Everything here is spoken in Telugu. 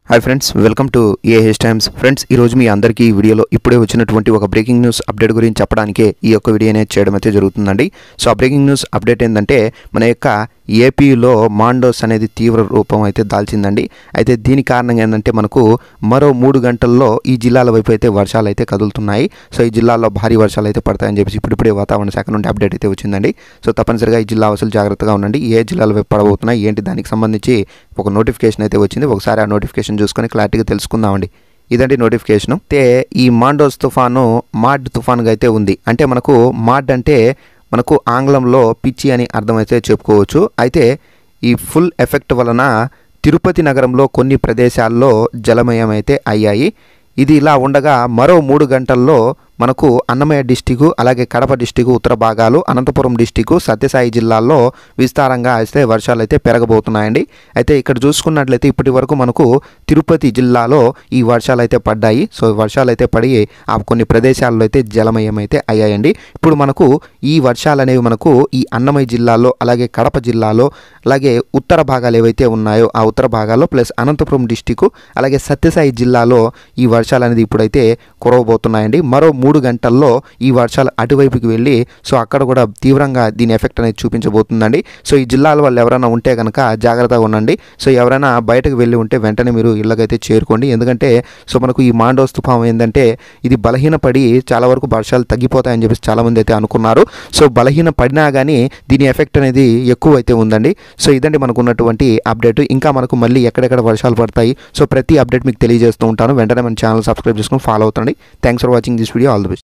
hi friends welcome to AH times friends ఈరోజు మీ అందరికీ ఈ వీడియోలో ఇప్పుడే వచ్చినటువంటి ఒక బ్రేకింగ్ న్యూస్ అప్డేట్ గురించి చెప్పడానికే ఈ యొక్క వీడియో అనేది చేయడం అయితే జరుగుతుందండి సో ఆ బ్రేకింగ్ న్యూస్ అప్డేట్ ఏంటంటే మన యొక్క ఏపీలో మాండోస్ అనేది తీవ్ర రూపం అయితే దాల్చిందండి అయితే దీని కారణంగా ఏంటంటే మనకు మరో మూడు గంటల్లో ఈ జిల్లాల వైపు అయితే వర్షాలు అయితే కదులుతున్నాయి సో ఈ జిల్లాల్లో భారీ వర్షాలు అయితే పడతాయని చెప్పేసి ఇప్పుడిప్పుడే వాతావరణ శాఖ నుండి అప్డేట్ అయితే వచ్చిందండి సో తప్పనిసరిగా ఈ జిల్లా వాసులు జాగ్రత్తగా ఉండండి ఏ జిల్లాల వైపు పడబోతున్నాయి ఏంటి దానికి సంబంధించి ఒక నోటిఫికేషన్ అయితే వచ్చింది ఒకసారి ఆ నోటిఫికేషన్ చూసుకొని క్లారిటీగా తెలుసుకుందామండి ఇదండి నోటిఫికేషన్ అయితే ఈ మాండోస్ తుఫాను మాడ్ తుఫాన్గా అయితే ఉంది అంటే మనకు మాడ్ అంటే మనకు ఆంగ్లంలో పిచ్చి అని అర్థమైతే చెప్పుకోవచ్చు అయితే ఈ ఫుల్ ఎఫెక్ట్ వలన తిరుపతి నగరంలో కొన్ని ప్రదేశాల్లో జలమయం అయితే అయ్యాయి ఇది ఇలా ఉండగా మరో మూడు గంటల్లో మనకు అన్నమయ్య డిస్టికు అలాగే కడప డిస్టికు ఉత్తర భాగాలు అనంతపురం డిస్టికు సత్యసాయి జిల్లాల్లో విస్తారంగా అయితే వర్షాలు అయితే పెరగబోతున్నాయండి అయితే ఇక్కడ చూసుకున్నట్లయితే ఇప్పటి వరకు మనకు తిరుపతి జిల్లాలో ఈ వర్షాలు అయితే పడ్డాయి సో వర్షాలు అయితే పడి ఆ కొన్ని ప్రదేశాల్లో అయితే జలమయం అయితే అయ్యాయండి ఇప్పుడు మనకు ఈ వర్షాలు అనేవి మనకు ఈ అన్నమయ్య జిల్లాలో అలాగే కడప జిల్లాలో అలాగే ఉత్తర భాగాలు ఏవైతే ఉన్నాయో ఆ ఉత్తర భాగాల్లో ప్లస్ అనంతపురం డిస్టికు అలాగే సత్యసాయి జిల్లాలో ఈ వర్షాలు అనేది ఇప్పుడైతే కురవబోతున్నాయండి మరో మూడు గంటల్లో ఈ వర్షాలు అటువైపుకి వెళ్ళి సో అక్కడ కూడా తీవ్రంగా దీని ఎఫెక్ట్ అనేది చూపించబోతుందండి సో ఈ జిల్లాల వాళ్ళు ఎవరైనా ఉంటే కనుక జాగ్రత్తగా ఉండండి సో ఎవరైనా బయటకు వెళ్ళి ఉంటే వెంటనే మీరు ఇళ్ళకైతే చేరుకోండి ఎందుకంటే సో మనకు ఈ మాండోస్ తుఫాం ఏంటంటే ఇది బలహీనపడి చాలా వరకు వర్షాలు తగ్గిపోతాయని చెప్పేసి చాలామంది అయితే అనుకున్నారు సో బలహీన పడినా కానీ దీని ఎఫెక్ట్ అనేది ఎక్కువ అయితే ఉందండి సో ఇదండి మనకు ఉన్నటువంటి అప్డేట్ ఇంకా మనకు మళ్ళీ ఎక్కడెక్కడ వర్షాలు పడతాయి సో ప్రతి అప్డేట్ మీకు తెలియజేస్తూ ఉంటాను వెంటనే మన ఛానల్ సబ్స్క్రైబ్ చేసుకుని ఫాలో అవుతండి thanks for watching this video all the best